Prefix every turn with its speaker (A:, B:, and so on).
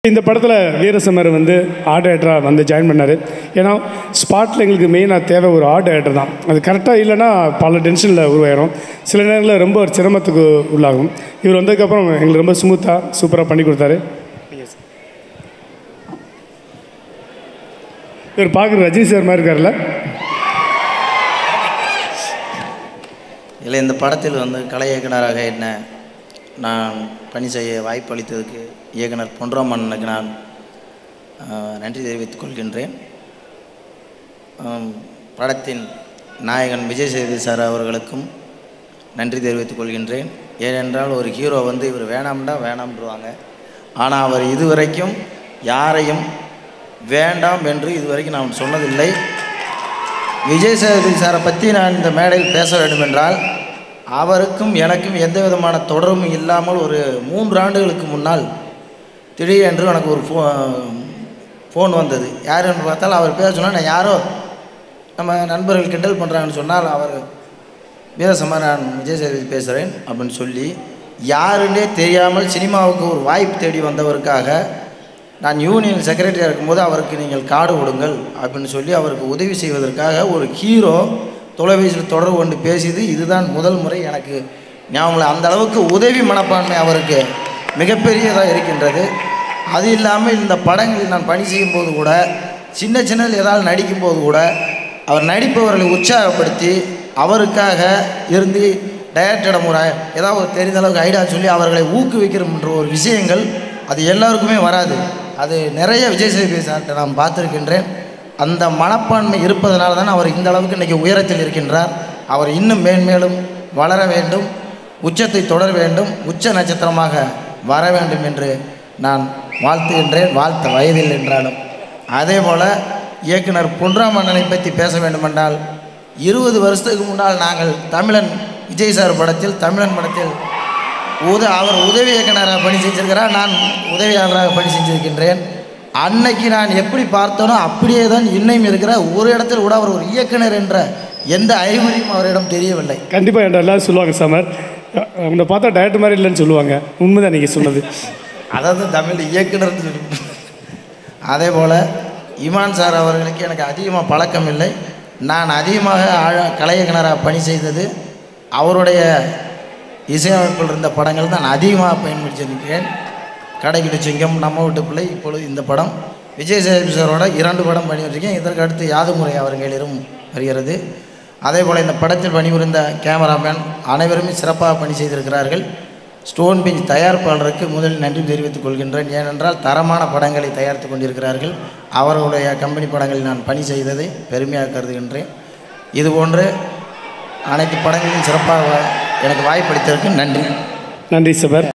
A: இந்த படத்தில் வீரசமர் வந்து ஆர்ட் டைரக்டராக வந்து ஜாயின் பண்ணார் ஏன்னா ஸ்பாட்டில் எங்களுக்கு மெயினாக தேவை ஒரு ஆர்ட் டைரக்டர் தான் அது கரெக்டாக இல்லைன்னா பல டென்ஷனில் உருவாயிரும் சில நேரங்களில் ரொம்ப ஒரு சிரமத்துக்கு உள்ளாகும் இவர் வந்ததுக்கப்புறம் எங்களுக்கு ரொம்ப ஸ்மூத்தாக சூப்பராக பண்ணி கொடுத்தாரு இவர் பார்க்குற ரஜினி சார் மாதிரி இருக்கார்ல
B: இல்லை இந்த படத்தில் வந்து கலை இயக்குனராக என்ன நான் பணி செய்ய வாய்ப்பு அளித்ததுக்கு இயக்குனர் பொன்ராமண்ணனுக்கு நான் ஆஹ், நன்றி தெரிவித்துக் கொள்கின்றேன் ஆம், படத்தின் நாயகன் விஜய் சேதுபதி சார் அவர்களுக்கும் நன்றி தெரிவித்துக் கொள்கின்றேன் ஏனென்றால் ஒரு ஹீரோ வந்து இவர் வேணாம்டா வேணாம்ன்றுவாங்க ஆனால் அவர் இதுவரைக்கும் யாரையும் வேண்டாம் என்று இதுவரைக்கும் நான் சொன்னதில்லை விஜய் சேதுபதி சாரை பற்றி நான் இந்த மேடையில் பேச வேண்டும் என்றால் அவருக்கும் எனக்கும் எந்த விதமான தொடர்பும் இல்லாமல் ஒரு மூன்று ஆண்டுகளுக்கு முன்னால் திடீரென்று எனக்கு ஒரு ஃபோ ஃபோன் வந்தது யாருன்னு பார்த்தால் அவர் பேச சொன்னால் நான் யாரோ நம்ம நண்பர்கள் கிண்டல் பண்ணுறாங்கன்னு சொன்னால் அவர் வீரசம்மா நான் விஜய் சேதுபதி பேசுகிறேன் அப்படின்னு சொல்லி யாருன்னே தெரியாமல் சினிமாவுக்கு ஒரு வாய்ப்பு தேடி வந்தவருக்காக நான் யூனியன் செக்ரட்டரியாக இருக்கும்போது அவருக்கு நீங்கள் கார்டு கொடுங்கள் அப்படின்னு சொல்லி அவருக்கு உதவி செய்வதற்காக ஒரு ஹீரோ தொலைபேசியில் தொடர்பு கொண்டு பேசியது இதுதான் முதல் முறை எனக்கு ஞாபகம் இல்லை. அந்த அளவுக்கு உதவி மனப்பான்மை அவருக்கு மிகப்பெரியதாக இருக்கின்றது அது இல்லாமல் இந்த படங்களில் நான் பணி செய்யும்போது கூட சின்ன சின்ன ஏதாவது நடிக்கும்போது கூட அவர் நடிப்பவர்களை உற்சாகப்படுத்தி அவருக்காக இருந்து டைரக்டரிடம் ஒரு ஏதாவது ஒரு தெரிந்த அளவுக்கு ஐடியா சொல்லி அவர்களை ஊக்குவிக்கிறோம்ன்ற ஒரு விஷயங்கள் அது எல்லாருக்குமே வராது அது நிறைய விஜய் சேதுபதி சார்கிட்ட நான் பார்த்துருக்கின்றேன் அந்த மனப்பான்மை இருப்பதனால தான் அவர் இந்த அளவுக்கு இன்றைக்கி உயரத்தில் இருக்கின்றார் அவர் இன்னும் மேன்மேலும் வளர வேண்டும் உச்சத்தை தொடர வேண்டும் உச்ச நட்சத்திரமாக வர வேண்டும் என்று நான் வாழ்த்துகின்றேன் வாழ்த்த வயதில் என்றாலும் அதே போல் இயக்குனர் பொன்ராமண்ணனை பற்றி பேச வேண்டுமென்றால் இருபது வருஷத்துக்கு முன்னால் நாங்கள் தமிழன் விஜய் சார் படத்தில் தமிழன் படத்தில் உத அவர் உதவி இயக்குனராக பணி செஞ்சிருக்கிறார் நான் உதவியாளராக பணி செஞ்சிருக்கின்றேன் அன்னைக்கு நான் எப்படி பார்த்தனோ அப்படியே தான் இன்னையும் இருக்கிற ஒரு இடத்தில் கூட அவர் ஒரு இயக்குனர் என்ற எந்த அறிகுறியும் அவரிடம் தெரியவில்லை
A: கண்டிப்பாக என்கிட்ட எல்லாரும் சொல்லுவாங்க சமர் உன்னை பார்த்தா டயட் மாதிரி இல்லைன்னு சொல்லுவாங்க உண்மைதான் நீங்கள் சொன்னது
B: அதாவது தமிழ் இயக்குனர்னு சொல்லி அதே போல் இமான் சார் அவர்களுக்கு எனக்கு அதிகமாக பழக்கம் இல்லை நான் அதிகமாக ஆழ கலை இயக்குனராக பணி செய்தது அவருடைய இசையமைப்பில் இருந்த படங்கள் தான் அதிகமாக பயன்படுத்தியிருக்கிறேன் கடைக்கிட்டு சிங்கம் நம்ம வீட்டு பிள்ளை இப்பொழுது இந்த படம் விஜய் சேதுபதி சாரோட இரண்டு படம் பண்ணியிருக்கேன் இதற்கு அடுத்து யாதுமுறை அவர்களிடம் வருகிறது அதே போல் இந்த படத்தில் பணிபுரிந்த கேமராமேன் அனைவருமே சிறப்பாக பணி செய்திருக்கிறார்கள் ஸ்டோன் பெஞ்ச் தயாரிப்பாளருக்கு முதலில் நன்றி தெரிவித்துக் கொள்கின்றேன் ஏனென்றால் தரமான படங்களை தயாரித்து கொண்டிருக்கிறார்கள் அவர்களுடைய கம்பெனி படங்களில் நான் பணி செய்ததை பெருமையாக கருதுகின்றேன் இதுபோன்று அனைத்து படங்களிலும் சிறப்பாக எனக்கு வாய்ப்பளித்ததற்கு நன்றி
A: நன்றி சபர்